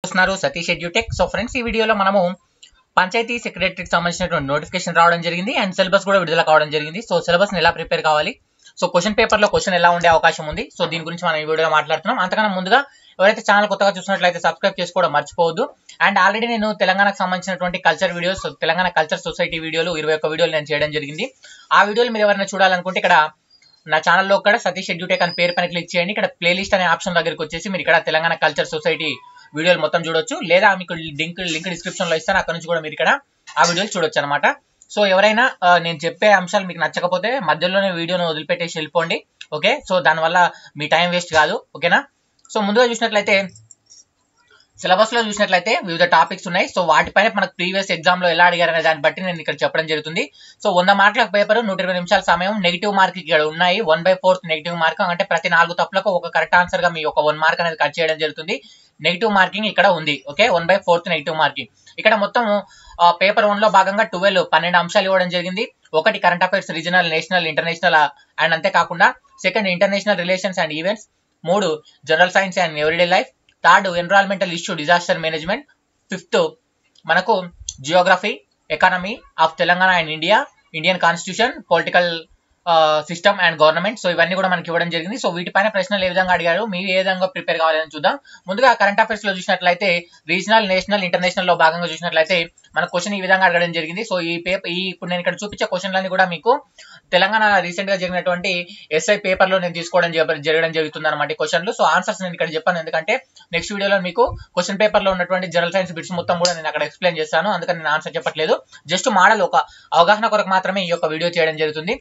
చూస్తున్నారు Satish edutech so friends ఈ వీడియోలో మనము పంచాయతీ సెక్రటరీకి సంబంధించినటువంటి నోటిఫికేషన్ రావడం జరిగింది అండ్ సిలబస్ కూడా విడుదల కావడం జరిగింది సో సిలబస్ ఎలా ప్రిపేర్ కావాలి సో క్వశ్చన్ పేపర్ లో క్వశ్చన్ ఎలా ఉండే అవకాశం ఉంది సో దీని గురించి మనం ఈ వీడియోలో మాట్లాడుతున్నాం అంతకన్నా ముందుగా ఎవరైతే ఛానల్ కొత్తగా చూసినట్లయితే సబ్స్క్రైబ్ చేసుకోవడం మర్చిపోవద్దు అండ్ ఆల్రెడీ నేను తెలంగాణకు సంబంధించినటువంటి culture videos Telangana culture society వీడియోలు ఇరవై ఒక్క వీడియోలు నేను చేయడం జరిగింది ఆ వీడియోలు మీరు ఎవరైనా చూడాలనుకుంటే ఇక్కడ నా ఛానల్లో కూడా సతీష్ ఎడ్యూటెక్ అని పేరు పైన క్లిక్ చేయండి ఇక్కడ ప్లేలిస్ట్ అనే ఆప్షన్ దగ్గరికి వచ్చేసి మీరు ఇక్కడ తెలంగాణ కల్చర్ సొసైటీ వీడియోలు మొత్తం చూడొచ్చు లేదా మీకు లింక్ లింక్ డిస్క్రిప్షన్ లో ఇస్తాను అక్కడ నుంచి కూడా మీరు ఇక్కడ ఆ వీడియోలు చూడొచ్చు అనమాట సో ఎవరైనా ఆ, నేను చెప్పే అంశాలు మీకు నచ్చకపోతే మధ్యలోనే వీడియోను వదిలిపెట్టేసి వెళ్ళిపోండి ఓకే సో దానివల్ల మీ టైం వేస్ట్ కాదు ఓకేనా సో ముందుగా చూసినట్లయితే సిలబస్ లో చూసినట్లయితే వివిధ టాపిక్స్ ఉన్నాయి సో వాటిపైన మనకు ప్రీవియస్ ఎగ్జామ్ లో ఎలా అడిగారనే దాన్ని బట్టి నేను ఇక్కడ చెప్పడం జరుగుతుంది సో వంద మార్కుల పేపర్ నూట ఇరవై నిమిషాల సమయం నెగిటివ్ మార్క్ ఇక్కడ ఉన్నాయి one by fourth negative mark అంటే ప్రతి నాలుగు తప్పులకు ఒక కరెక్ట్ ఆన్సర్ గా మీ ఒక వన్ మార్క్ అనేది కట్ చేయడం జరుగుతుంది నెగిటివ్ మార్కింగ్ ఇక్కడ ఉంది okay one by fourth negative marking ఇక్కడ మొత్తం పేపర్ వన్ లో భాగంగా ట్వెల్వ్ పన్నెండు అంశాలు ఇవ్వడం జరిగింది ఒకటి current affairs regional national international and అంతేకాకుండా second international relations and events మూడు general science and everyday life third environmental issue disaster management fifth మనకు geography economy of Telangana and India Indian constitution political system and government so ఇవన్నీ కూడా మనకి ఇవ్వడం జరిగింది so వీటిపైన ప్రశ్నలు ఏ విధంగా అడిగారు మీరు ఏ విధంగా ప్రిపేర్ కావాలని చూద్దాం ముందుగా కరెంట్ అఫైర్స్ లో చూసినట్లయితే రీజనల్ నేషనల్ ఇంటర్నేషనల్ లో భాగంగా చూసినట్లయితే మన క్వశ్చన్ ఈ విధంగా అడగడం జరిగింది సో ఈ పేపర్ ఈ ఇప్పుడు నేను ఇక్కడ చూపించే క్వశ్చన్లన్నీ కూడా మీకు తెలంగాణ రీసెంట్ గా జరిగినటువంటి ఎస్ఐ పేపర్ లో నేను తీసుకోవడం జర- జరగడం జరుగుతుంది అనమాట క్వశ్చన్లు సో ఆన్సర్స్ నేను ఇక్కడ చెప్పాను ఎందుకంటే నెక్స్ట్ వీడియోలో మీకు క్వశ్చన్ పేపర్ లో ఉన్నటువంటి జనరల్ సైన్స్ బిట్స్ మొత్తం కూడా నేను అక్కడ ఎక్స్ప్లెయిన్ చేస్తాను అందుకని నేను ఆన్సర్ చెప్పట్లేదు జస్ట్ మోడల్ ఒక అవగాహన కొరకు మాత్రమే ఈ యొక్క వీడియో చేయడం జరుగుతుంది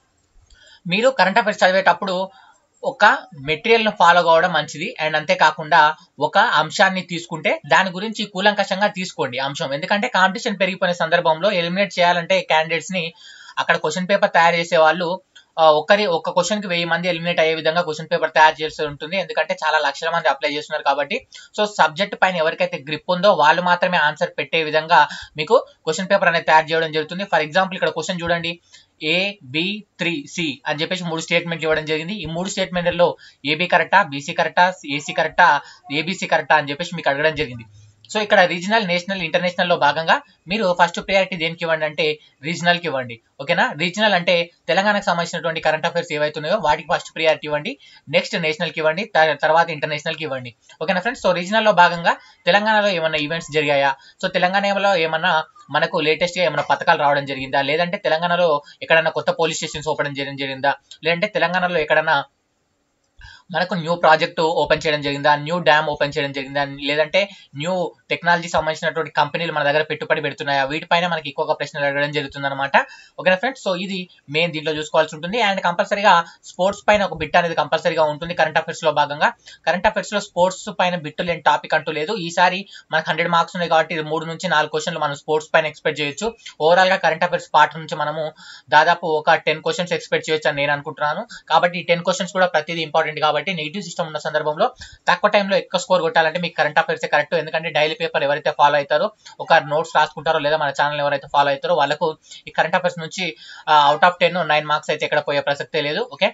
మీరు కరెంట్ అఫైర్స్ చదివేటప్పుడు ఒక మెటీరియల్ ను ఫాలో కావడం మంచిది అండ్ అంతేకాకుండా ఒక అంశాన్ని తీసుకుంటే దాని గురించి కూలంకషంగా తీసుకోండి అంశం ఎందుకంటే కాంపిటీషన్ పెరిగిపోయిన సందర్భంలో ఎలిమినేట్ చేయాలంటే క్యాండిడేట్స్ ని అక్కడ క్వశ్చన్ పేపర్ తయారు చేసే వాళ్ళు ఆ, ఒక్కరి ఒక్క క్వశ్చన్ కి వెయ్యి మంది ఎలిమినేట్ అయ్యే విధంగా క్వశ్చన్ పేపర్ తయారు చేసి ఉంటుంది ఎందుకంటే చాలా లక్షల మంది అప్లై చేస్తున్నారు కాబట్టి సో సబ్జెక్ట్ పైన ఎవరికైతే గ్రిప్ ఉందో వాళ్ళు మాత్రమే ఆన్సర్ పెట్టే విధంగా మీకు క్వశ్చన్ పేపర్ అనేది తయారు చేయడం జరుగుతుంది ఫర్ ఎగ్జాంపుల్ ఇక్కడ క్వశ్చన్ చూడండి ఏ బి త్రీ సి అని చెప్పేసి మూడు స్టేట్మెంట్ ఇవ్వడం జరిగింది ఈ మూడు స్టేట్మెంట్లలో ఏబి కరెక్టా బీసీ కరెక్టా ఏసీ కరెక్టా ఏబీసీ కరెక్టా అని చెప్పేసి మీకు అడగడం జరిగింది సో ఇక్కడ రీజనల్ నేషనల్ ఇంటర్నేషనల్ లో భాగంగా మీరు ఫస్ట్ ప్రియారిటీ దేనికి ఇవ్వండి అంటే రీజనల్ కి ఇవ్వండి ఓకేనా రీజనల్ అంటే తెలంగాణకు సంబంధించినటువంటి కరెంట్ అఫైర్స్ ఏవైతున్నాయో వాటికి ఫస్ట్ ప్రియారిటీ ఇవ్వండి నెక్స్ట్ నేషనల్ కి ఇవ్వండి త- తర్వాత ఇంటర్నేషనల్ కి ఇవ్వండి ఓకేనా ఫ్రెండ్స్ సో రీజనల్ లో భాగంగా తెలంగాణలో ఏమైనా ఈవెంట్స్ జరిగాయా సో తెలంగాణలో ఏమన్నా మనకు లేటెస్ట్ గా ఏమైనా పథకాలు రావడం జరిగిందా లేదంటే తెలంగాణలో ఎక్కడైనా కొత్త పోలీస్ స్టేషన్స్ ఓపెన్ చేయడం జరిగిందా లేదంటే తెలంగాణలో ఎక్కడైనా మనకు న్యూ ప్రాజెక్ట్ ఓపెన్ చేయడం జరిగిందా న్యూ డ్యామ్ ఓపెన్ చేయడం జరిగిందా లేదంటే న్యూ టెక్నాలజీ సంబంధించినటువంటి కంపెనీలు మన దగ్గర పెట్టుబడి పెడుతున్నాయా వీటిపైన మనకి ఎక్కువగా ప్రశ్నలు అడగడం జరుగుతుంది అనమాట ఓకేనా ఫ్రెండ్స్ సో ఇది మెయిన్ దీంట్లో చూసుకోవాల్సి ఉంటుంది అండ్ కంపల్సరీగా స్పోర్ట్స్ పైన ఒక బిట్ అనేది కంపల్సరీగా ఉంటుంది కరెంట్ అఫైర్స్ లో భాగంగా కరెంట్ అఫైర్స్ లో స్పోర్ట్స్ పైన బిట్టు లేని టాపిక్ అంటూ లేదు ఈసారి మనకు హండ్రెడ్ మార్క్స్ ఉన్నాయి కాబట్టి ఇది మూడు నుంచి నాలుగు క్వశ్చన్లు మనం స్పోర్ట్స్ పైన ఎక్స్పెక్ట్ చేయొచ్చు ఓవరాల్ గా కరెంట్ అఫైర్స్ పార్ట్ నుంచి మనము దాదాపు ఒక టెన్ క్వశ్చన్స్ ఎక్స్పెక్ట్ చేయొచ్చు అని నేను అనుకుంటున్నాను కాబట్టి ఈ టెన్ క్వశ్చన్స్ కూడా ప్రతిదీ ఇంపార్టెంట్ కాబట్టి నెగిటివ్ సిస్టమ్ ఉన్న సందర్భంలో తక్కువ టైంలో ఎక్కువ స్కోర్ కొట్టాలంటే మీకు కరెంట్ అఫైర్స్ కరెక్ట్ ఎందుకంటే డైలీ పేపర్ ఎవరైతే ఫాలో అవుతారో ఒక నోట్స్ రాసుకుంటారో లేదా మన ఛానల్ ఎవరైతే ఫాలో అవుతారో వాళ్ళకు ఈ కరెంట్ అఫైర్స్ నుంచి out of ten nine marks అయితే ఎక్కడ పోయే ప్రసక్తే లేదు ఓకే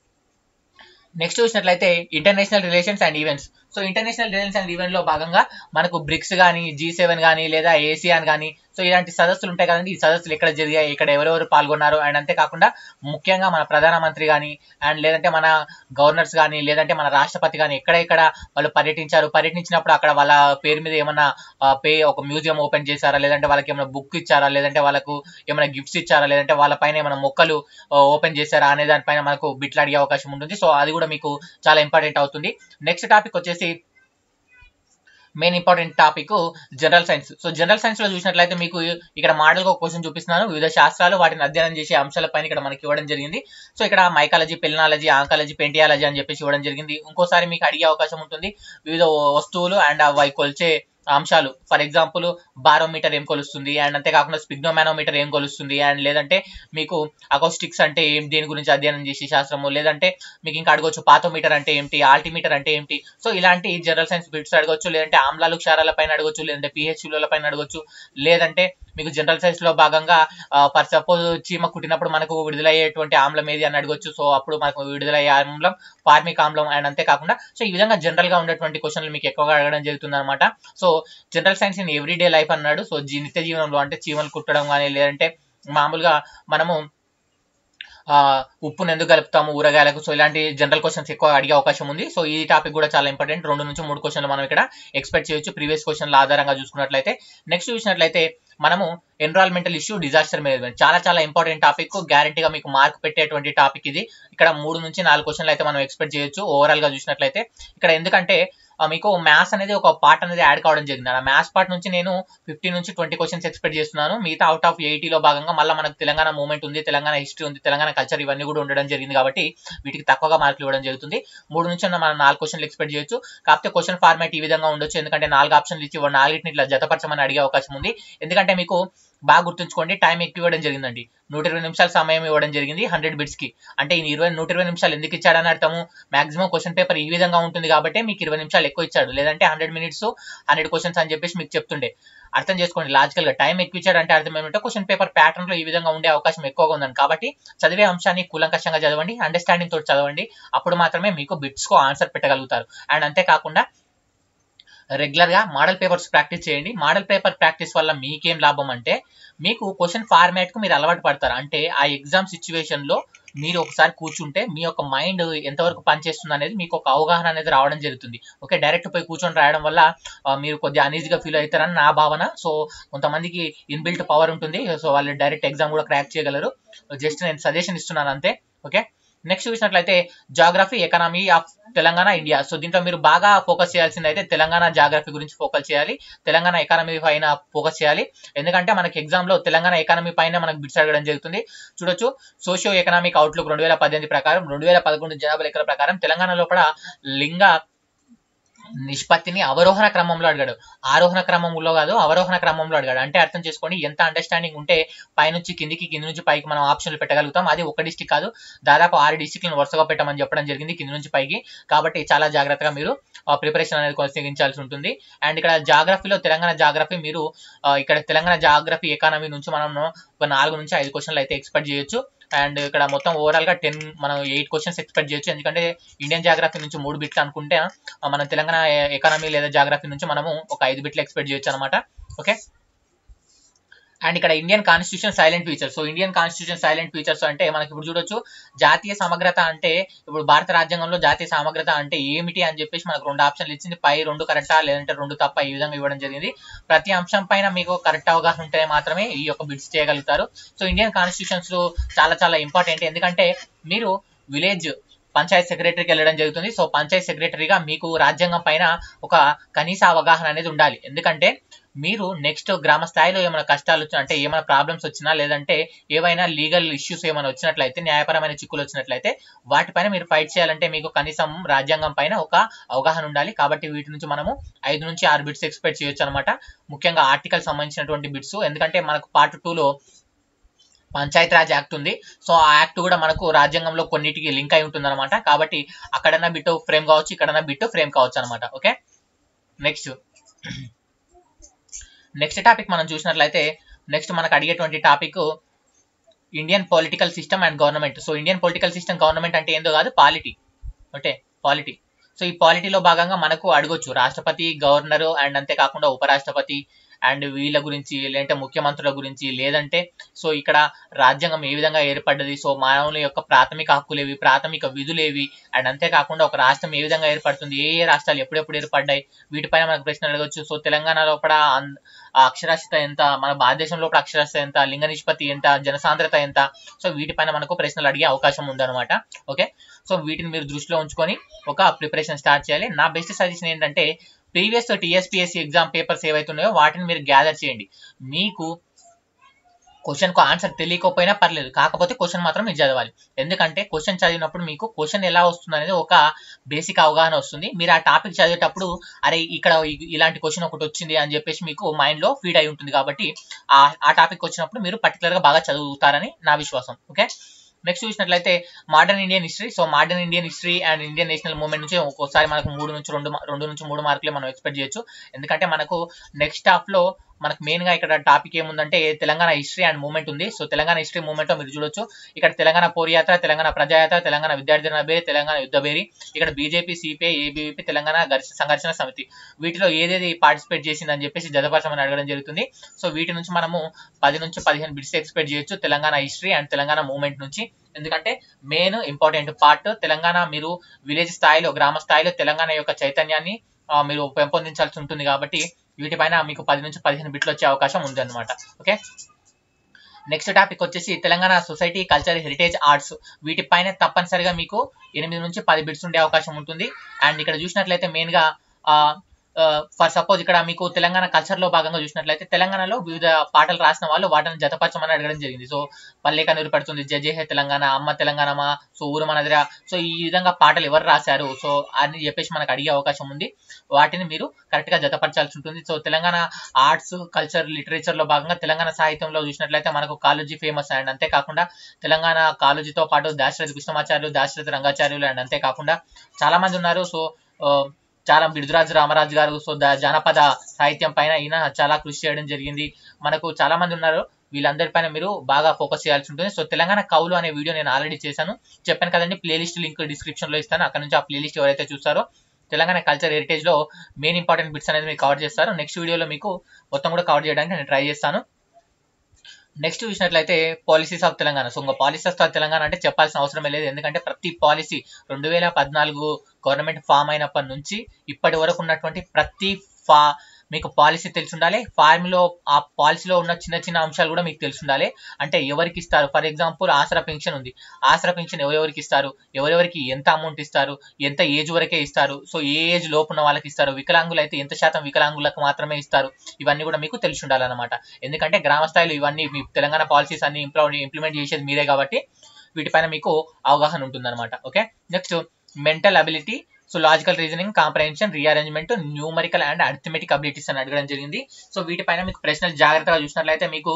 నెక్స్ట్ చూసినట్లయితే international relations and events so international relations and event లో భాగంగా మనకు బ్రిక్స్ కానీ జీ సెవెన్ కానీ లేదా ఏసియాన్ కానీ సో ఇలాంటి సదస్సులు ఉంటాయి కదండి ఈ సదస్సులు ఎక్కడ జరిగాయి ఇక్కడ ఎవరెవరు పాల్గొన్నారు అండ్ అంతేకాకుండా ముఖ్యంగా మన ప్రధానమంత్రి కానీ అండ్ లేదంటే మన గవర్నర్స్ కానీ లేదంటే మన రాష్ట్రపతి కానీ ఎక్కడెక్కడ వాళ్ళు పర్యటించారు పర్యటించినప్పుడు అక్కడ వాళ్ళ పేరు మీద ఏమన్నా ఆ, పే ఒక మ్యూజియం ఓపెన్ చేశారా లేదంటే వాళ్ళకి ఏమైనా బుక్ ఇచ్చారా లేదంటే వాళ్ళకు ఏమైనా గిఫ్ట్స్ ఇచ్చారా లేదంటే వాళ్ళ పైన ఏమైనా మొక్కలు ఓపెన్ చేశారా అనే దానిపైన మనకు బిట్లు అడిగే అవకాశం ఉంటుంది సో అది కూడా మీకు చాలా ఇంపార్టెంట్ అవుతుంది నెక్స్ట్ టాపిక్ వచ్చేసి main important topic general science so general science లో చూసినట్లయితే మీకు ఇక్కడ మోడల్ గా క్వశ్చన్ చూపిస్తున్నాను వివిధ శాస్త్రాలు వాటిని అధ్యయనం చేసే అంశాలపైన ఇక్కడ మనకి ఇవ్వడం జరిగింది సో ఇక్కడ మైకాలజీ పెలినాలజీ ఆంకాలజీ పెంటియాలజీ అని చెప్పేసి ఇవ్వడం జరిగింది ఇంకోసారి మీకు అడిగే అవకాశం ఉంటుంది వివిధ వస్తువులు అండ్ అవి కొలిచే అంశాలు ఫర్ ఎగ్జాంపుల్ బారోమీటర్ ఏం కొలుస్తుంది అండ్ అంతేకాకుండా స్పిగ్నోమానోమీటర్ ఏం కొలుస్తుంది అండ్ లేదంటే మీకు అకోస్టిక్స్ అంటే ఏం దేని గురించి అధ్యయనం చేసే శాస్త్రము లేదంటే మీకు ఇంకా అడగొచ్చు పాతోమీటర్ అంటే ఏంటి ఆల్టిమీటర్ అంటే ఏంటి సో ఇలాంటి జనరల్ సైన్స్ బిట్స్ అడగొచ్చు లేదంటే ఆమ్లాలు క్షారాల పైన అడగొచ్చు లేదంటే పిహెచ్ల పైన అడగొచ్చు లేదంటే మీకు జనరల్ సైన్స్ లో భాగంగా ఫర్ సపోజ్ చీమ కుట్టినప్పుడు మనకు విడుదలయ్యేటువంటి ఆమ్లం ఏది అని అడగొచ్చు సో అప్పుడు మనకు విడుదలయ్యే ఆమ్లం ఫార్మిక్ ఆమ్లం అండ్ అంతేకాకుండా సో ఈ విధంగా జనరల్ గా ఉండేటువంటి క్వశ్చన్లు మీకు ఎక్కువగా అడగడం జరుగుతుంది అనమాట so general science in everyday life అన్నాడు సో జీ- నిత్య జీవనంలో అంటే చీమలు కుట్టడం కానీ లేదంటే మామూలుగా మనము ఆ, ఉప్పును ఎందుకు కలుపుతాము ఊరగాయలకు సో ఇలాంటి జనరల్ క్వశ్చన్స్ ఎక్కువ అడిగే అవకాశం ఉంది సో ఈ టాపిక్ కూడా చాలా ఇంపార్టెంట్ రెండు నుంచి మూడు క్వశ్చన్లు మనం ఇక్కడ ఎక్స్పెక్ట్ చేయొచ్చు ప్రీవియస్ క్వశ్చన్ల ఆధారంగా చూసుకున్నట్లయితే నెక్స్ట్ చూసినట్లయితే మనము ఎన్విరాన్మెంటల్ ఇష్యూ డిజాస్టర్ మేనేజ్మెంట్ చాలా చాలా ఇంపార్టెంట్ టాపిక్ గ్యారంటీగా మీకు మార్క్ పెట్టేటువంటి టాపిక్ ఇది ఇక్కడ మూడు నుంచి నాలుగు క్వశ్చన్లు అయితే మనం ఎక్స్పెక్ట్ చేయొచ్చు ఓవరాల్ గా చూసినట్లయితే ఇక్కడ ఎందుకంటే ఆ, మీకు మ్యాథ్స్ అనేది ఒక పార్ట్ అనేది యాడ్ కావడం జరిగింది ఆ మ్యాథ్స్ పార్ట్ నుంచి నేను ఫిఫ్టీ నుంచి ట్వంటీ క్వశ్చన్స్ ఎక్స్పెక్ట్ చేస్తున్నాను మిగతా అవుట్ ఆఫ్ ఎయిటీలో భాగంగా మళ్ళీ మనకు తెలంగాణ మూమెంట్ ఉంది తెలంగాణ హిస్టరీ ఉంది తెలంగాణ కల్చర్ ఇవన్నీ కూడా ఉండడం జరిగింది కాబట్టి వీటికి తక్కువగా మార్కులు ఇవ్వడం జరుగుతుంది మూడు నుంచి మనం నాలుగు క్వశ్చన్లు ఎక్స్పెక్ట్ చేయొచ్చు కాకపోతే క్వశ్చన్ ఫార్మాట్ ఈ విధంగా ఉండొచ్చు ఎందుకంటే నాలుగు ఆప్షన్లు ఇచ్చి వాడు నాలుగింటిని ఇట్లా జతపరచమని అడిగే అవకాశం ఉంది ఎందుకంటే మీకు బాగా గుర్తుంచుకోండి టైం ఎక్కువ ఇవ్వడం జరిగిందండి నూట ఇరవై నిమిషాల సమయం ఇవ్వడం జరిగింది హండ్రెడ్ బిట్స్ కి అంటే ఈ ఇరవై నూట ఇరవై నిమిషాలు ఎందుకు ఇచ్చాడని అర్థము మాక్సిమం క్వశ్చన్ పేపర్ ఈ విధంగా ఉంటుంది కాబట్టి మీకు ఇరవై నిమిషాలు ఎక్కువ ఇచ్చాడు లేదంటే హండ్రెడ్ మినిట్స్ హండ్రెడ్ క్వశ్చన్స్ అని చెప్పేసి మీకు చెప్తుండే అర్థం చేసుకోండి లాజికల్ గా టైం ఎక్కువ ఇచ్చాడు అంటే అర్థం ఏమంటే క్వశ్చన్ పేపర్ ప్యాటర్న్ లో ఈ విధంగా ఉండే అవకాశం ఎక్కువగా ఉందని కాబట్టి చదివే అంశాన్ని కూలంకషంగా చదవండి అండర్స్టాండింగ్ తోటి చదవండి అప్పుడు మాత్రమే మీకు బిట్స్ కు ఆన్సర్ పెట్టగలుగుతారు అండ్ అంతేకాకుండా రెగ్యులర్ గా మోడల్ పేపర్స్ ప్రాక్టీస్ చేయండి మోడల్ పేపర్ ప్రాక్టీస్ వల్ల మీకేం లాభం అంటే మీకు క్వశ్చన్ ఫార్మాట్ కు మీరు అలవాటు పడతారు అంటే ఆ ఎగ్జామ్ సిచ్యువేషన్ లో మీరు ఒకసారి కూర్చుంటే మీ యొక్క మైండ్ ఎంతవరకు పనిచేస్తుంది అనేది మీకు ఒక అవగాహన అనేది రావడం జరుగుతుంది ఓకే డైరెక్ట్ పోయి కూర్చొని రాయడం వల్ల ఆ, మీరు కొద్దిగా అనీజీగా ఫీల్ అవుతారని నా భావన సో కొంతమందికి ఇన్బిల్ట్ పవర్ ఉంటుంది సో వాళ్ళు డైరెక్ట్ ఎగ్జామ్ కూడా క్రాక్ చేయగలరు జస్ట్ నేను సజెషన్ ఇస్తున్నాను అంతే ఓకే నెక్స్ట్ చూసినట్లయితే geography economy of Telangana India so దీంట్లో మీరు బాగా ఫోకస్ చేయాల్సింది అయితే తెలంగాణ జాగ్రఫీ గురించి ఫోకస్ చేయాలి తెలంగాణ ఎకానమీ పైన ఫోకస్ చేయాలి ఎందుకంటే మనకి ఎగ్జామ్ లో తెలంగాణ ఎకానమీ పైన మనకు బిట్స్ అడగడం జరుగుతుంది చూడొచ్చు సోషియో ఎకనామిక్ అవుట్లుక్ రెండు వేల పద్దెనిమిది ప్రకారం రెండు వేల పదకొండు జనాభా లెక్కల ప్రకారం తెలంగాణ లోపల లింగ నిష్పత్తిని అవరోహణ క్రమంలో అడిగాడు ఆరోహణ క్రమంలో కాదు అవరోహణ క్రమంలో అడిగాడు అంటే అర్థం చేసుకోండి ఎంత అండర్స్టాండింగ్ ఉంటే పైనుంచి కిందికి కింది నుంచి పైకి మనం ఆప్షన్లు పెట్టగలుగుతాం అది ఒక డిస్టిక్ కాదు దాదాపు ఆరు డిస్టిక్లను వరుసగా పెట్టమని చెప్పడం జరిగింది కింది నుంచి పైకి కాబట్టి చాలా జాగ్రత్తగా మీరు ప్రిపరేషన్ అనేది కొనసాగించాల్సి ఉంటుంది అండ్ ఇక్కడ జాగ్రఫీలో తెలంగాణ జాగ్రఫీ మీరు ఆ, ఇక్కడ తెలంగాణ జాగ్రఫీ ఎకానమీ నుంచి మనం ఒక నాలుగు నుంచి ఐదు క్వశ్చన్లు అయితే ఎక్స్పెక్ట్ చేయొచ్చు అండ్ ఇక్కడ మొత్తం ఓవరాల్ గా టెన్ మనం ఎయిట్ క్వశ్చన్స్ ఎక్స్పెక్ట్ చేయొచ్చు ఎందుకంటే ఇండియన్ జాగ్రఫీ నుంచి మూడు బిట్లు అనుకుంటే ఆ, మనం తెలంగాణ ఎకానమీ లేదా జాగ్రఫీ నుంచి మనము ఒక ఐదు బిట్లు ఎక్స్పెక్ట్ చేయొచ్చు అనమాట ఓకే అండ్ ఇక్కడ Indian constitution silent features so Indian constitution silent features అంటే మనకి ఇప్పుడు చూడొచ్చు జాతీయ సమగ్రత అంటే ఇప్పుడు భారత రాజ్యాంగంలో జాతీయ సమగ్రత అంటే ఏమిటి అని చెప్పేసి మనకు రెండు ఆప్షన్లు ఇచ్చింది పై రెండు కరెక్టా లేదంటే రెండు తప్ప ఈ విధంగా ఇవ్వడం జరిగింది ప్రతి అంశం పైన మీకు కరెక్ట్ అవగాహన ఉంటే మాత్రమే ఈ యొక్క బిడ్స్ చేయగలుగుతారు సో ఇండియన్ కాన్స్టిట్యూషన్స్ చాలా చాలా ఇంపార్టెంట్ ఎందుకంటే మీరు విలేజ్ పంచాయత్ సెక్రటరీకి వెళ్ళడం జరుగుతుంది సో పంచాయత్ సెక్రటరీగా మీకు రాజ్యాంగం పైన ఒక కనీస అవగాహన అనేది ఉండాలి ఎందుకంటే మీరు నెక్స్ట్ గ్రామ స్థాయిలో ఏమైనా కష్టాలు వచ్చినా అంటే ఏమైనా ప్రాబ్లమ్స్ వచ్చినా లేదంటే ఏవైనా లీగల్ ఇష్యూస్ ఏమైనా వచ్చినట్లయితే న్యాయపరమైన చిక్కులు వచ్చినట్లయితే వాటిపైన మీరు ఫైట్ చేయాలంటే మీకు కనీసం రాజ్యాంగం పైన ఒక అవగాహన ఉండాలి కాబట్టి వీటి నుంచి మనము ఐదు నుంచి ఆరు బిట్స్ ఎక్స్పెక్ట్ చేయొచ్చు అనమాట ముఖ్యంగా ఆర్టికల్ సంబంధించినటువంటి బిట్స్ ఎందుకంటే మనకు పార్ట్ టూలో పంచాయత్ రాజ్ యాక్ట్ ఉంది సో ఆ యాక్ట్ కూడా మనకు రాజ్యాంగంలో కొన్నిటికి లింక్ అయి ఉంటుంది అనమాట కాబట్టి అక్కడన్నా బిట్ ఫ్రేమ్ కావచ్చు ఇక్కడన్నా బిట్ ఫ్రేమ్ కావచ్చు అనమాట ఓకే నెక్స్ట్ నెక్స్ట్ టాపిక్ మనం చూసినట్లయితే నెక్స్ట్ మనకు అడిగేటువంటి topic Indian political system and government so Indian political system government అంటే ఏందో కాదు పాలిటీ ఓకే పాలిటీ సో ఈ పాలిటీలో భాగంగా మనకు అడగొచ్చు రాష్ట్రపతి గవర్నర్ అండ్ అంతేకాకుండా ఉపరాష్ట్రపతి అండ్ వీళ్ళ గురించి లేదంటే ముఖ్యమంత్రుల గురించి లేదంటే సో ఇక్కడ రాజ్యాంగం ఏ విధంగా ఏర్పడ్డది సో మానవుల యొక్క ప్రాథమిక హక్కులేవి ప్రాథమిక విధులేవి అండ్ అంతేకాకుండా ఒక రాష్ట్రం ఏ విధంగా ఏర్పడుతుంది ఏ ఏ రాష్ట్రాలు ఎప్పుడెప్పుడు ఏర్పడ్డాయి వీటిపైన మనకు ప్రశ్న అడగచ్చు సో తెలంగాణ లోపల అన్- ఆ అక్షరాస్యత ఎంత మన భారతదేశం లోపల అక్షరాస్యత ఎంత లింగ నిష్పత్తి ఎంత జనసాంద్రత ఎంత సో వీటిపైన మనకు ప్రశ్నలు అడిగే అవకాశం ఉందన్నమాట ఓకే సో వీటిని మీరు దృష్టిలో ఉంచుకొని ఒక ప్రిపరేషన్ స్టార్ట్ చేయాలి నా బెస్ట్ సజెషన్ ఏంటంటే ప్రీవియస్ టీఎస్పీఎస్సీ ఎగ్జామ్ పేపర్స్ ఏవైతే ఉన్నాయో వాటిని మీరు గ్యాదర్ చేయండి మీకు క్వశ్చన్ కు ఆన్సర్ తెలియకపోయినా పర్లేదు కాకపోతే క్వశ్చన్ మాత్రం మీరు చదవాలి ఎందుకంటే క్వశ్చన్ చదివినప్పుడు మీకు క్వశ్చన్ ఎలా వస్తుంది అనేది ఒక బేసిక్ అవగాహన వస్తుంది మీరు ఆ టాపిక్ చదివేటప్పుడు అరే ఇక్కడ ఇ- ఇలాంటి క్వశ్చన్ ఒకటి వచ్చింది అని చెప్పేసి మీకు మైండ్ లో ఫీడ్ అయి ఉంటుంది కాబట్టి ఆ ఆ టాపిక్ వచ్చినప్పుడు మీరు పర్టికులర్ గా బాగా చదువుతారని నా విశ్వాసం ఓకే నెక్స్ట్ చూసినట్లయితే modern Indian history so modern Indian history and Indian national movement నుంచి ఒక్కోసారి మనకు మూడు నుంచి రెండు మా- రెండు నుంచి మూడు మార్కులే మనం ఎక్స్పెక్ట్ చేయొచ్చు ఎందుకంటే మనకు నెక్స్ట్ హాఫ్ లో మనకు మెయిన్ గా ఇక్కడ టాపిక్ ఏముందంటే తెలంగాణ హిస్టరీ అండ్ మూమెంట్ ఉంది సో తెలంగాణ హిస్టరీ మూమెంట్ లో మీరు చూడొచ్చు ఇక్కడ తెలంగాణ పోరియాత్ర తెలంగాణ ప్రజాయాత్ర తెలంగాణ విద్యార్థి బేరి తెలంగాణ యుద్ధ బేరి ఇక్కడ బీజేపీ సిపిఐ ఏబీవీపీ తెలంగాణ ఘర్ష- సంఘర్షణ సమితి వీటిలో ఏదేది పార్టిసిపేట్ చేసిందని చెప్పేసి జతపరచమని అడగడం జరుగుతుంది సో వీటి నుంచి మనము పది నుంచి పదిహేను బిట్స్ ఎక్స్పెక్ట్ చేయొచ్చు Telangana history and Telangana movement నుంచి ఎందుకంటే మెయిన్ ఇంపార్టెంట్ పార్ట్ తెలంగాణ మీరు విలేజ్ స్థాయిలో గ్రామ స్థాయిలో తెలంగాణ యొక్క చైతన్యాన్ని ఆ, మీరు పెంపొందించాల్సి ఉంటుంది కాబట్టి వీటిపైన మీకు పది నుంచి పదిహేను బిట్లు వచ్చే అవకాశం ఉంది అనమాట ఓకే నెక్స్ట్ టాపిక్ వచ్చేసి Telangana society culture heritage arts వీటిపైన తప్పనిసరిగా మీకు ఎనిమిది నుంచి పది బిట్స్ ఉండే అవకాశం ఉంటుంది అండ్ ఇక్కడ చూసినట్లయితే మెయిన్ గా ఫర్ సపోజ్ ఇక్కడ మీకు తెలంగాణ కల్చర్ లో భాగంగా చూసినట్లయితే తెలంగాణలో వివిధ పాటలు రాసిన వాళ్ళు వాటిని జతపరచమని అడగడం జరిగింది సో పల్లెక నిరుపడుతుంది జజే హే తెలంగాణ అమ్మ తెలంగాణమా సో ఊరు మనదిరా సో ఈ విధంగా పాటలు ఎవరు రాశారు సో అని చెప్పేసి మనకు అడిగే అవకాశం ఉంది వాటిని మీరు కరెక్ట్ గా జతపరచాల్సి ఉంటుంది so Telangana arts culture literature లో భాగంగా తెలంగాణ సాహిత్యంలో చూసినట్లయితే మనకు కాలేజీ ఫేమస్ అండ్ అంతేకాకుండా తెలంగాణ కాలేజీతో పాటు దాశరథి కృష్ణమాచార్యులు దాశరథి రంగాచార్యులు అండ్ అంతేకాకుండా చాలా మంది ఉన్నారు సో ఆ, చాలా బిడుదరాజు రామరాజు గారు సో ద- జానపద సాహిత్యం పైన ఈయన చాలా కృషి చేయడం జరిగింది మనకు చాలా మంది ఉన్నారు వీళ్ళందరిపైన మీరు బాగా ఫోకస్ చేయాల్సి ఉంటుంది సో తెలంగాణ కవులు అనే వీడియో నేను ఆల్రెడీ చేశాను చెప్పాను కదండి ప్లేలిస్ట్ లింక్ డిస్క్రిప్షన్ లో ఇస్తాను అక్కడ నుంచి ఆ ప్లేలిస్ట్ ఎవరైతే చూస్తారో తెలంగాణ కల్చర్ హెరిటేజ్ లో మెయిన్ ఇంపార్టెంట్ బిట్స్ అనేది మీరు కవర్ చేస్తారు నెక్స్ట్ వీడియోలో మీకు మొత్తం కూడా కవర్ చేయడానికి నేను ట్రై చేస్తాను నెక్స్ట్ చూసినట్లయితే పాలసీస్ ఆఫ్ తెలంగాణ సో ఇంకా పాలసీస్ ఆఫ్ తెలంగాణ అంటే చెప్పాల్సిన అవసరమే లేదు ఎందుకంటే ప్రతి పాలసీ రెండు వేల పద్నాలుగు గవర్నమెంట్ ఫామ్ అయినప్పటి నుంచి ఇప్పటి వరకు ఉన్నటువంటి ప్రతి ఫా మీకు పాలసీ తెలిసి ఉండాలి ఫార్మ్లో ఆ పాలసీలో ఉన్న చిన్న చిన్న అంశాలు కూడా మీకు తెలిసి ఉండాలి అంటే ఎవరికి ఇస్తారు ఫర్ ఎగ్జాంపుల్ ఆసరా పెన్షన్ ఉంది ఆసరా పెన్షన్ ఎవరెవరికి ఇస్తారు ఎవరెవరికి ఎంత అమౌంట్ ఇస్తారు ఎంత ఏజ్ వరకే ఇస్తారు సో ఏ ఏజ్ లోపు ఉన్న వాళ్ళకి ఇస్తారు వికలాంగులు అయితే ఎంత శాతం వికలాంగులకు మాత్రమే ఇస్తారు ఇవన్నీ కూడా మీకు తెలిసి ఉండాలన్నమాట ఎందుకంటే గ్రామ స్థాయిలో ఇవన్నీ మీ తెలంగాణ పాలసీస్ అన్ని ఇంప్లిమెంట్ చేసేది మీరే కాబట్టి వీటిపైన మీకు అవగాహన ఉంటుందన్నమాట okay next mental ability so logical reasoning comprehension rearrangement numerical and arithmetic abilities అని అడగడం జరిగింది సో వీటిపైన మీకు ప్రశ్నలు జాగ్రత్తగా చూసినట్లయితే మీకు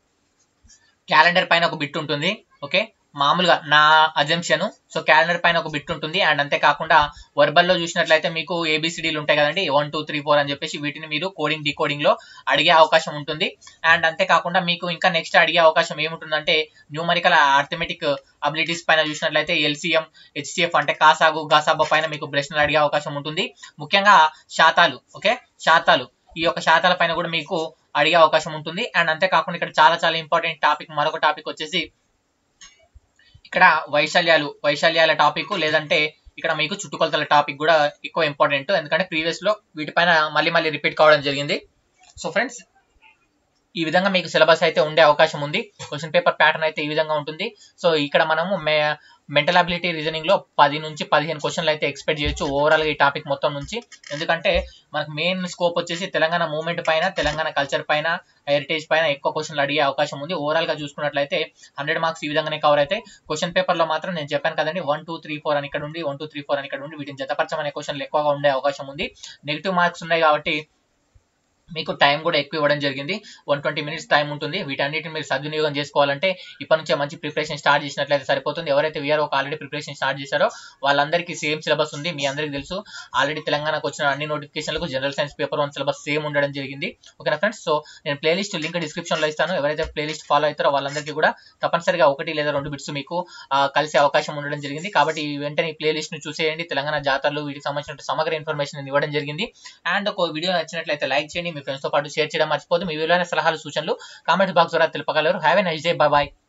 క్యాలెండర్ పైన ఒక బిట్ ఉంటుంది ఓకే మామూలుగా నా అజంప్షన్ సో క్యాలెండర్ పైన ఒక బిట్ ఉంటుంది అండ్ అంతేకాకుండా వర్బల్లో చూసినట్లయితే మీకు ఏబిసిడీలు ఉంటాయి కదండి వన్ టూ త్రీ ఫోర్ అని చెప్పేసి వీటిని మీరు కోడింగ్ డికోడింగ్ లో అడిగే అవకాశం ఉంటుంది అండ్ అంతేకాకుండా మీకు ఇంకా నెక్స్ట్ అడిగే అవకాశం ఏముంటుందంటే న్యూమరికల్ అర్థమెటిక్ అబిలిటీస్ పైన చూసినట్లయితే ఎల్సిఎం హెచ్సిఎఫ్ అంటే కాసాగు గాసాబా పైన మీకు ప్రశ్నలు అడిగే అవకాశం ఉంటుంది ముఖ్యంగా శాతాలు ఓకే శాతాలు ఈ యొక్క శాతాల పైన కూడా మీకు అడిగే అవకాశం ఉంటుంది అండ్ అంతేకాకుండా ఇక్కడ చాలా చాలా ఇంపార్టెంట్ టాపిక్ మరొక టాపిక్ వచ్చేసి ఇక్కడ వైశాల్యాలు వైశాల్యాల టాపిక్ లేదంటే ఇక్కడ మీకు చుట్టుకొలతల టాపిక్ కూడా ఎక్కువ ఇంపార్టెంట్ ఎందుకంటే ప్రీవియస్ లో వీటిపైన మళ్ళీ మళ్ళీ రిపీట్ కావడం జరిగింది సో ఫ్రెండ్స్ ఈ విధంగా మీకు సిలబస్ అయితే ఉండే అవకాశం ఉంది క్వశ్చన్ పేపర్ ప్యాటర్న్ అయితే ఈ విధంగా ఉంటుంది సో ఇక్కడ మనము మెంటల్ అబిలిటీ రీజనింగ్ లో పది నుంచి పదిహేను క్వశ్చన్లు అయితే ఎక్స్పెక్ట్ చేయొచ్చు ఓవరాల్ గా ఈ టాపిక్ మొత్తం నుంచి ఎందుకంటే మనకు మెయిన్ స్కోప్ వచ్చేసి తెలంగాణ మూవ్మెంట్ పైన తెలంగాణ కల్చర్ పైన హెరిటేజ్ పైన ఎక్కువ క్వశ్చన్లు అడిగే అవకాశం ఉంది ఓవరాల్ గా చూసుకున్నట్లయితే హండ్రెడ్ మార్క్స్ ఈ విధంగానే కవర్ అయితే క్వశ్చన్ పేపర్ లో మాత్రం నేను చెప్పాను కదండి వన్ టూ త్రీ ఫోర్ అని ఇక్కడ ఉండి వన్ టూ త్రీ ఫోర్ అని ఇక్కడ ఉండి వీటిని జతపరచమనే క్వశ్చన్లు ఎక్కువగా ఉండే అవకాశం ఉంది నెగిటివ్ మార్క్స్ ఉన్నాయి కాబట్టి మీకు టైం కూడా ఎక్కువ ఇవ్వడం జరిగింది వన్ ట్వంటీ మినిట్స్ టైం ఉంటుంది వీటన్నిటిని మీరు సద్వినియోగం చేసుకోవాలంటే ఇప్పటి నుంచే మంచి ప్రిపరేషన్ స్టార్ట్ చేసినట్లయితే సరిపోతుంది ఎవరైతే వీఆర్ ఒక ఆల్రెడీ ప్రిపరేషన్ స్టార్ట్ చేశారో వాళ్ళందరికీ సేమ్ సిలబస్ ఉంది మీ అందరికీ తెలుసు ఆల్రెడీ తెలంగాణకు వచ్చిన అన్ని నోటిఫికేషన్లకు general science paper one syllabus same ఉండడం జరిగింది ఓకేనా ఫ్రెండ్స్ సో నేను ప్లేలిస్ట్ లింక్ డిస్క్రిప్షన్ లో ఇస్తాను ఎవరైతే ప్లేలిస్ట్ ఫాలో అవుతారో వాళ్ళందరికీ కూడా తప్పనిసరిగా ఒకటి లేదా రెండు బిట్స్ మీకు ఆ, కలిసే అవకాశం ఉండడం జరిగింది కాబట్టి ఈ వెంటనే ఈ ప్లేలిస్ట్ ను చూసేయండి తెలంగాణ జాతరలు వీటికి సంబంధించిన సమగ్ర ఇన్ఫర్మేషన్ ఇవ్వడం జరిగింది అండ్ ఒక వీడియో నచ్చినట్లయితే లైక్ చేయండి మీ ఫ్రెండ్స్ తో పాటు షేర్ చేయడం మర్చిపోదు మీ విలువైన సలహాలు సూచనలు కామెంట్ బాక్స్ ద్వారా తెలుపగలరు have a nice day bye